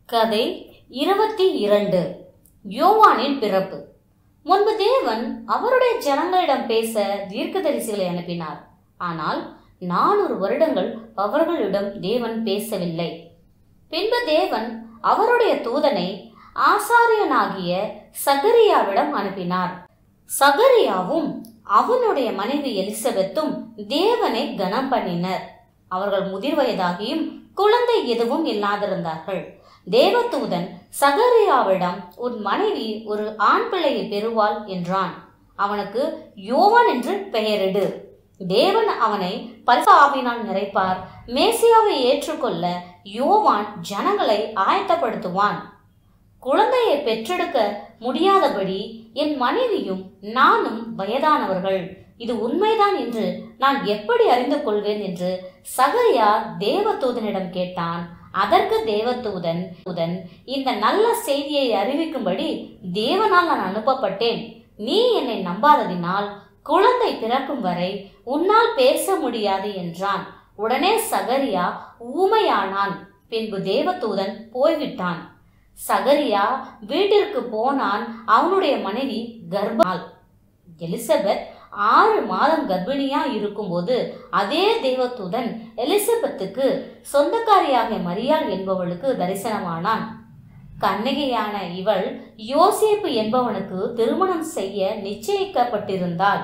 கதை இருபத்தி இரண்டு யோவானின் பிறப்பு முன்பு தேவன் அவருடைய ஜனங்களிடம் பேச தீர்க்கதரிசிகளை அனுப்பினார் ஆனால் நானூறு வருடங்கள் அவர்களிடம் தேவன் பேசவில்லை பின்பு தேவன் அவருடைய தூதனை ஆசாரியனாகிய சகரியாவிடம் அனுப்பினார் சகரியாவும் அவனுடைய மனைவி எலிசபெத்தும் தேவனை கனம் பண்ணினர் அவர்கள் முதிர் வயதாகியும் குழந்தை எதுவும் இல்லாதிருந்தார்கள் தேவதூதன் சகரியாவிடம் உன் மனைவி ஒரு ஆண் பிள்ளையை பெறுவாள் என்றான் அவனுக்கு யோவான் என்று பெயரிடு தேவன் அவனை பரிசு ஆவினால் நிறைப்பார் மேசியாவை ஏற்றுக்கொள்ள யோவான் ஜனங்களை ஆயத்தப்படுத்துவான் குழந்தையை பெற்றெடுக்க முடியாதபடி என் மனைவியும் நானும் வயதானவர்கள் இது உண்மைதான் என்று நான் எப்படி அறிந்து கொள்வேன் என்று சகரியா தேவதூதனிடம் கேட்டான் அதற்கு தேவதூதன் தூதன் இந்த நல்ல செய்தியை அறிவிக்கும்படி தேவனால் நான் அனுப்பப்பட்டேன் நீ என்னை நம்பாததினால் குழந்தை பிறக்கும் வரை உன்னால் பேச முடியாது என்றான் உடனே சகரியா ஊமையானான் பின்பு தேவதூதன் போய்விட்டான் சகரியா வீட்டிற்கு போனான் அவனுடைய மனைவி கர்ப்பாள் எலிசபெத் ஆறு மாதம் கர்ப்பிணியா இருக்கும்போது அதே தேவதூதன் எலிசபெத்துக்கு சொந்தக்காரியாக மரியாள் என்பவளுக்கு தரிசனமானான் கண்ணகியான இவள் யோசேப்பு என்பவனுக்கு திருமணம் செய்ய நிச்சயிக்கப்பட்டிருந்தாள்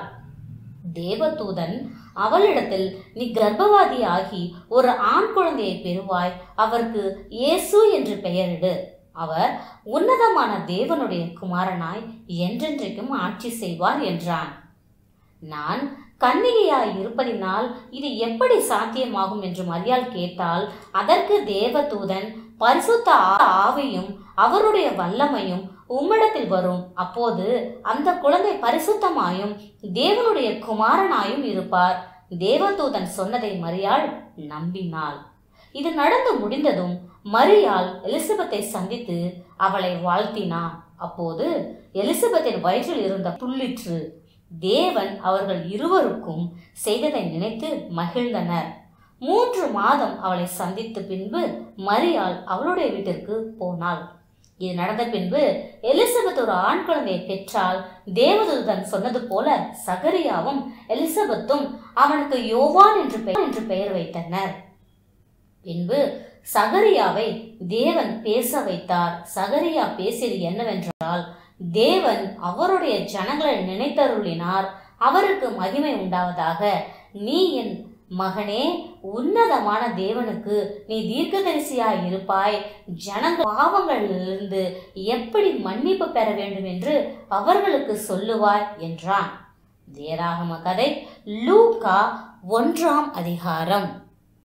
தேவதூதன் அவளிடத்தில் நீ கர்ப்பவாதி ஆகி ஒரு ஆண் குழந்தையை பெறுவாய் அவருக்கு இயேசு என்று பெயரிடு அவர் உன்னதமான தேவனுடைய குமாரனாய் என்றென்றைக்கும் ஆட்சி செய்வார் என்றான் நான் கன்னிகையாய் இருப்பதினால் இது எப்படி சாத்தியமாகும் என்று மரியாள் கேட்டால் அதற்கு தேவதூதன் பரிசுத்த ஆ- ஆவியும் அவருடைய வல்லமையும் உம்மிடத்தில் வரும் அப்போது அந்த குழந்தை பரிசுத்தமாயும் தேவனுடைய குமாரனாயும் இருப்பார் தேவதூதன் சொன்னதை மரியாள் நம்பினாள் இது நடந்து முடிந்ததும் மரியாள் எலிசபெத்தை சந்தித்து அவளை வாழ்த்தினார் அப்போது எலிசபெத்தின் வயிற்றில் இருந்த புள்ளிற்று தேவன் அவர்கள் இருவருக்கும் செய்ததை நினைத்து மகிழ்ந்தனர் மூன்று மாதம் அவளை சந்தித்த பின்பு மரியாள் அவளுடைய வீட்டிற்கு போனாள் இது நடந்த பின்பு எலிசபெத் ஒரு ஆண் குழந்தையை பெற்றால் தேவதூதன் சொன்னது போல சகரியாவும் எலிசபெத்தும் அவனுக்கு யோவான் என்று பெயர் என்று பெயர் வைத்தனர் பின்பு சகரியாவை தேவன் பேச வைத்தார் சகரியா பேசியது என்னவென்றால் தேவன் அவருடைய ஜனங்களை நினைத்தருளினார் அவருக்கு மகிமை உண்டாவதாக நீ என் மகனே உன்னதமான தேவனுக்கு நீ தீர்க்கதரிசியாய் இருப்பாய் ஜனங்கள் பாவங்களிலிருந்து எப்படி மன்னிப்பு பெற வேண்டும் என்று அவர்களுக்கு சொல்லுவாய் என்றான் வேதாகம கதை லூக்கா ஒன்றாம் அதிகாரம்